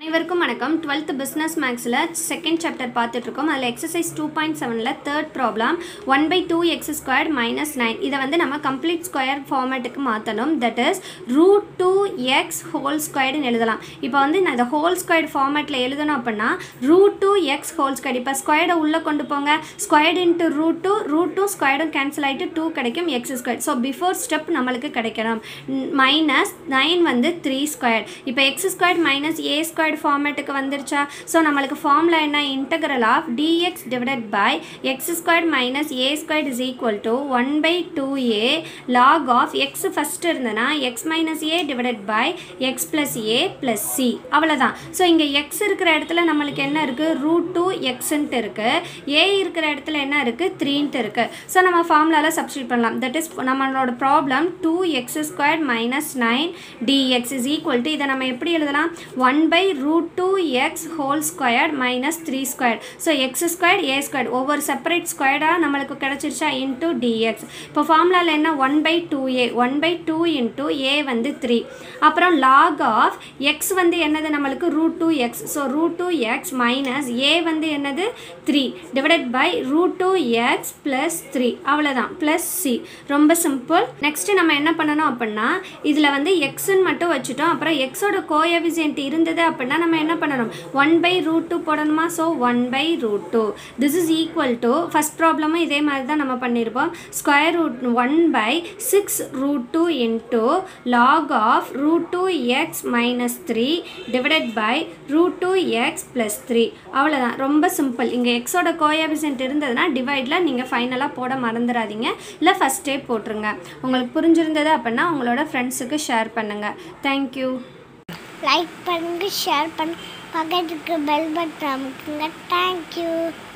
அனைவருக்கும் வணக்கம் twelfth business மேக்ஸில் செகண்ட் சாப்டர் பார்த்துட்ருக்கோம் அதில் எக்ஸசைஸ் டூ பாயிண்ட் செவனில் third problem one by two x square minus nine இதை வந்து நம்ம கம்ப்ளீட் ஸ்கொயர் ஃபார்மேட்டுக்கு மாற்றணும் that is root two x whole ஸ்கொயர்டுன்னு எழுதலாம் இப்போ வந்து நான் இந்த ஹோல் ஸ்கொயர்டு ஃபார்மேட்டில் எழுதணும் அப்படின்னா root two x whole square இப்போ ஸ்கொயர்டை உள்ளே கொண்டு போங்க squared into root two root two ஸ்கொயர்டும் கேன்சல் ஆகிட்டு டூ கிடைக்கும் x square so before step நம்மளுக்கு கிடைக்கணும் மைனஸ் நைன் வந்து த்ரீ ஸ்கொயர் இப்போ x square minus a square ஃபார்மேட்டுக்கு வந்துருச்சா ஸோ நம்மளுக்கு ஃபார்முலா என்ன integral of dx divided by x square minus a square is equal to one by two a log of x first இருந்ததுன்னா x minus a divided by x plus a plus c அவ்வளோதான் so இங்கே x இருக்கிற இடத்துல நம்மளுக்கு என்ன இருக்குது root two எக்ஸுன்ட்டு இருக்குது ஏ இருக்கிற இடத்துல என்ன இருக்குது த்ரீன்ட்டு இருக்குது ஸோ நம்ம ஃபார்முலாவில் சப்ஸ்டியூட் பண்ணலாம் தட் இஸ் நம்மளோட problem two x square minus nine dx is equal to இதை நம்ம எப்படி எழுதலாம் one by root two x whole square minus three square so x square a square ஒவ்வொரு செப்பரேட் ஸ்கொயர்டாக நம்மளுக்கு கிடச்சிருச்சா இன்டூ டிஎக்ஸ் இப்போ ஃபார்முலாவில் என்ன one by two a one by two into a வந்து த்ரீ அப்புறம் லாக் ஆஃப் எக்ஸ் வந்து என்னது நம்மளுக்கு root two x so root two x minus a வந்து என்னது three divided by root two x plus three அவ்வளோதான் ப்ளஸ் சி ரொம்ப simple next நம்ம என்ன பண்ணணும் அப்படின்னா இதில் வந்து எக்ஸ்ன்னு மட்டும் வச்சுட்டோம் அப்புறம் எக்ஸோட கோஎஃபிசியன்ட் இருந்தது அப்படின்னா நம்ம என்ன பண்ணணும் ஒன் பை ரூட் டூ போடணுமா so one by root two this is equal to first ப்ராப்ளமும் இதே மாதிரி தான் நம்ம பண்ணியிருப்போம் square root one by six root two into log of root two x minus three divided by root two x plus three அவ்வளோதான் ரொம்ப simple இங்கே எக்ஸோட கோஎஃபிசியன்ட் இருந்ததுன்னா டிவைடில் நீங்கள் ஃபைனலாக போட மறந்துடாதீங்க இல்லை ஃபஸ்ட்டே போட்டுருங்க உங்களுக்கு புரிஞ்சிருந்தது அப்படின்னா உங்களோட ஃப்ரெண்ட்ஸுக்கு ஷேர் பண்ணுங்கள் தேங்க்யூ லைக் பண்ணுங்க ஷேர் பண்ணுங்க பக்கத்துக்கு பெல் பட்டன் அமுக்குங்க தேங்க்யூ